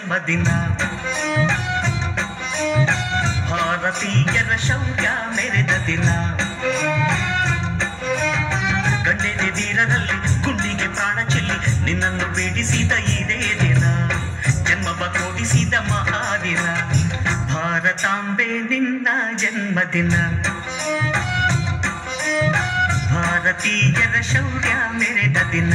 ಜನ್ಮದಿನ ಭಾರತೀಯರ ಶೌರ್ಯ ಮೆರೆದ ದಿನ ಗಂಡೆದೆ ವೀರರಲ್ಲಿ ಗುಂಡಿಗೆ ಪ್ರಾಣ ಚೆಲ್ಲಿ ನಿನ್ನನ್ನು ಬೇಡಿಸಿದ ಇದೇ ದಿನ ಜನ್ಮವ ಕೊಡಿಸಿದ ಮಹಾದಿನ ಭಾರತಾಂಬೆ ನಿನ್ನ ಜನ್ಮದಿನ ಭಾರತೀಯರ ಶೌರ್ಯ ಮೆರೆದ ದಿನ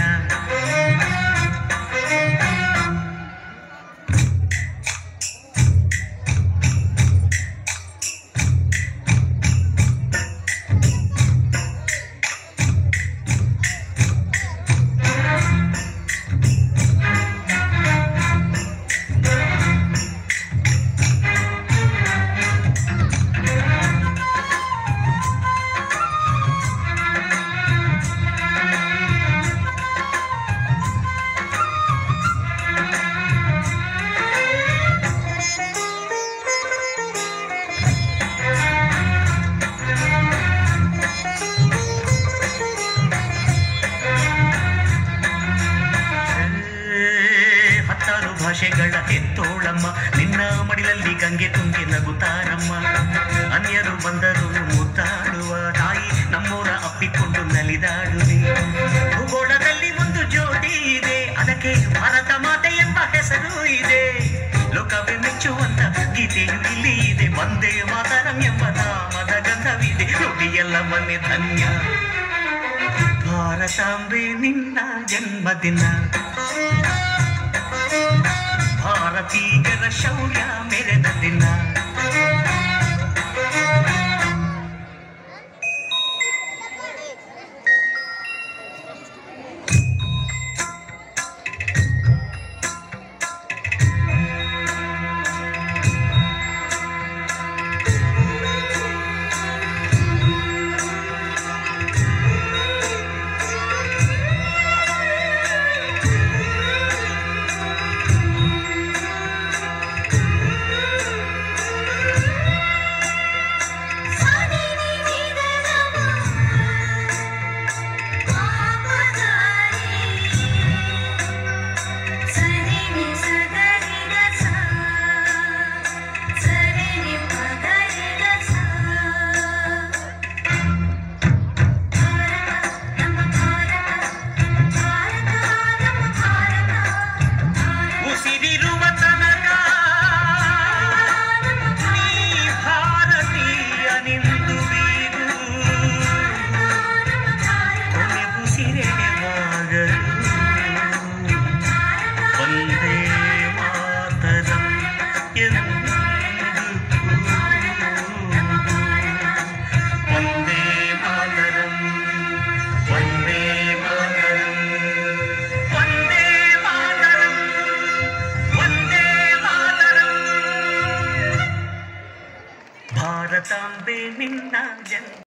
ಹತ್ತಾರು ಭಾಷೆಗಳ ಹೆತ್ತೋಳಮ್ಮ ನಿನ್ನ ಮಡಿಲಲ್ಲಿ ಗಂಗೆ ತುಂಬಿ ನಗುತ್ತಾರಮ್ಮ ಅನ್ಯರು ಬಂದರು ಮುತ್ತಾಡುವ ತಾಯಿ ನಮ್ಮೂರ ಅಪ್ಪಿಕೊಂಡು ನಲಿದಾಡುವೆ ಭೂಗೋಳದಲ್ಲಿ ಒಂದು ಜೋಡಿ ಇದೆ ಅದಕ್ಕೆ ಭಾರತ ಮಾತೆ ಎಂಬ ಹೆಸರು ಇದೆ ಲೋಕವೇ ಮೆಚ್ಚುವಂತ ಗೀತೆಯು ಇಲ್ಲಿ ಇದೆ ಒಂದೇ ಮಾತರಂ ಎಂಬ ನಾಮದ ಗಂಧವಿದೆ ನುಡಿಯೆಲ್ಲವನ್ನೇ ಧನ್ಯ ಭಾರತಾಂಬೆ ನಿನ್ನ ಜನ್ಮದಿನ ಭಾರತೀಯರ ಶೌರ್ಯ ಮೆರೆದ ದಿನ